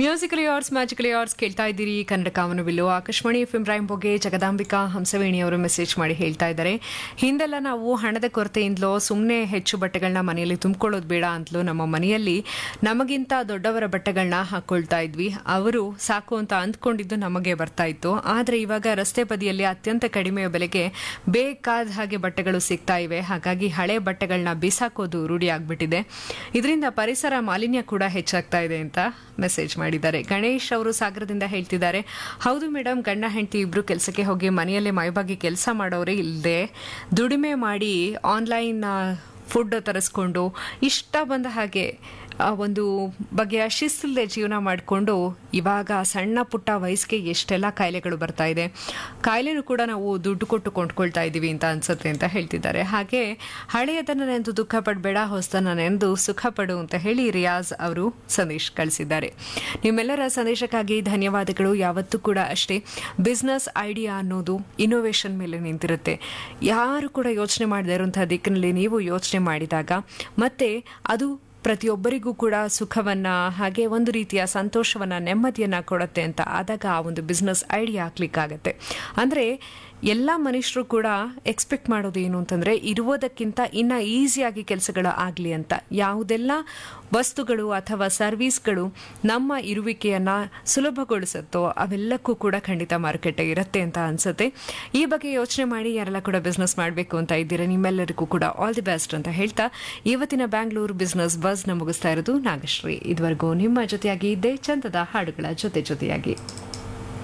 musically hours magically hours ಕೇಳ್ತಾ ಇದ್ದೀರಿ ಕನ್ನಡ ಕಾಮನಬಿಲ್ಲು ಆಕಾಶವಾಣಿ ಎಫ್ ಎಂ ಬಗ್ಗೆ ಜಗದಾಂಬಿಕಾ ಹಂಸವೇಣಿ ಅವರು ಮೆಸೇಜ್ ಮಾಡಿ ಹೇಳ್ತಾ ಇದ್ದಾರೆ ಹಿಂದೆಲ್ಲ ನಾವು ಹಣದ ಕೊರತೆಯಿಂದಲೋ ಸುಮ್ಮನೆ ಹೆಚ್ಚು ಬಟ್ಟೆಗಳನ್ನ ಮನೆಯಲ್ಲಿ ತುಂಬಿಕೊಳ್ಳೋದು ಬೇಡ ಅಂತಲೂ ನಮ್ಮ ಮನೆಯಲ್ಲಿ ನಮಗಿಂತ ದೊಡ್ಡವರ ಬಟ್ಟೆಗಳನ್ನ ಹಾಕೊಳ್ತಾ ಇದ್ವಿ ಅವರು ಸಾಕು ಅಂತ ಅಂದ್ಕೊಂಡಿದ್ದು ನಮಗೆ ಬರ್ತಾ ಇತ್ತು ಆದರೆ ಇವಾಗ ರಸ್ತೆ ಬದಿಯಲ್ಲಿ ಅತ್ಯಂತ ಕಡಿಮೆ ಬೆಲೆಗೆ ಬೇಕಾದ ಹಾಗೆ ಬಟ್ಟೆಗಳು ಸಿಗ್ತಾ ಇವೆ ಹಾಗಾಗಿ ಹಳೆ ಬಟ್ಟೆಗಳನ್ನ ಬಿಸಾಕೋದು ರೂಢಿ ಆಗ್ಬಿಟ್ಟಿದೆ ಇದರಿಂದ ಪರಿಸರ ಮಾಲಿನ್ಯ ಕೂಡ ಹೆಚ್ಚಾಗ್ತಾ ಇದೆ ಅಂತ ಮೆಸೇಜ್ ಮಾಡಿದ್ದಾರೆ ಗಣೇಶ್ ಅವರು ಸಾಗರದಿಂದ ಹೇಳ್ತಿದ್ದಾರೆ ಹೌದು ಮೇಡಮ್ ಗಂಡ ಹೆಂಡತಿ ಇಬ್ರು ಕೆಲಸಕ್ಕೆ ಹೋಗಿ ಮನೆಯಲ್ಲೇ ಮೈಬಾಗಿ ಕೆಲಸ ಮಾಡೋರೇ ಇಲ್ಲದೆ ದುಡಿಮೆ ಮಾಡಿ ಆನ್ಲೈನ್ ಫುಡ್ ತರಿಸ್ಕೊಂಡು ಇಷ್ಟ ಬಂದ ಹಾಗೆ ಆ ಒಂದು ಬಗೆಯ ಶಿಸ್ತಿಲ್ಲದೆ ಜೀವನ ಮಾಡಿಕೊಂಡು ಇವಾಗ ಸಣ್ಣ ಪುಟ್ಟ ವಯಸ್ಸಿಗೆ ಎಷ್ಟೆಲ್ಲ ಕಾಯಿಲೆಗಳು ಬರ್ತಾ ಇದೆ ಕಾಯಿಲೆನೂ ಕೂಡ ನಾವು ದುಡ್ಡು ಕೊಟ್ಟು ಕೊಂಡ್ಕೊಳ್ತಾ ಇದ್ದೀವಿ ಅಂತ ಅನ್ಸುತ್ತೆ ಅಂತ ಹೇಳ್ತಿದ್ದಾರೆ ಹಾಗೆ ಹಳೆಯದನ್ನು ನೆಂದು ದುಃಖ ಪಡಬೇಡ ಹೊಸದನ್ನ ನೆಂದು ಸುಖ ಪಡು ಅಂತ ಹೇಳಿ ರಿಯಾಜ್ ಅವರು ಸಂದೇಶ ಕಳಿಸಿದ್ದಾರೆ ನಿಮ್ಮೆಲ್ಲರ ಸಂದೇಶಕ್ಕಾಗಿ ಧನ್ಯವಾದಗಳು ಯಾವತ್ತೂ ಕೂಡ ಅಷ್ಟೇ ಬಿಸ್ನೆಸ್ ಐಡಿಯಾ ಅನ್ನೋದು ಇನೋವೇಷನ್ ಮೇಲೆ ನಿಂತಿರುತ್ತೆ ಯಾರು ಕೂಡ ಯೋಚನೆ ಮಾಡದೇ ಇರುವಂತಹ ದಿಕ್ಕಿನಲ್ಲಿ ನೀವು ಯೋಚನೆ ಮಾಡಿದಾಗ ಮತ್ತೆ ಅದು ಪ್ರತಿಯೊಬ್ಬರಿಗೂ ಕೂಡ ಸುಖವನ್ನ ಹಾಗೆ ಒಂದು ರೀತಿಯ ಸಂತೋಷವನ್ನ ನೆಮ್ಮದಿಯನ್ನ ಕೊಡುತ್ತೆ ಅಂತ ಆದಾಗ ಆ ಒಂದು ಬಿಸ್ನೆಸ್ ಐಡಿಯಾ ಕ್ಲಿಕ್ ಆಗುತ್ತೆ ಅಂದ್ರೆ ಎಲ್ಲ ಮನುಷ್ಯರು ಕೂಡ ಎಕ್ಸ್ಪೆಕ್ಟ್ ಮಾಡೋದು ಏನು ಅಂತಂದ್ರೆ ಇರುವುದಕ್ಕಿಂತ ಇನ್ನ ಈಸಿಯಾಗಿ ಕೆಲಸಗಳು ಆಗಲಿ ಅಂತ ಯಾವುದೆಲ್ಲ ವಸ್ತುಗಳು ಅಥವಾ ಸರ್ವಿಸ್ಗಳು ನಮ್ಮ ಇರುವಿಕೆಯನ್ನ ಸುಲಭಗೊಳಿಸುತ್ತೋ ಅವೆಲ್ಲಕ್ಕೂ ಕೂಡ ಖಂಡಿತ ಮಾರುಕಟ್ಟೆ ಇರುತ್ತೆ ಅಂತ ಅನ್ಸುತ್ತೆ ಈ ಬಗ್ಗೆ ಯೋಚನೆ ಮಾಡಿ ಯಾರೆಲ್ಲ ಕೂಡ ಬಿಸ್ನೆಸ್ ಮಾಡಬೇಕು ಅಂತ ಇದ್ದೀರಾ ನಿಮ್ಮೆಲ್ಲರಿಗೂ ಕೂಡ ಆಲ್ ದಿ ಬೆಸ್ಟ್ ಅಂತ ಹೇಳ್ತಾ ಇವತ್ತಿನ ಬ್ಯಾಂಗ್ಳೂರು ಬಿಸ್ನೆಸ್ ಬಸ್ ನ ಮುಗಿಸ್ತಾ ಇರೋದು ನಾಗಶ್ರೀ ಇದುವರೆಗೂ ನಿಮ್ಮ ಜೊತೆಯಾಗಿ ಇದ್ದೆ ಚಂದದ ಹಾಡುಗಳ ಜೊತೆ ಜೊತೆಯಾಗಿ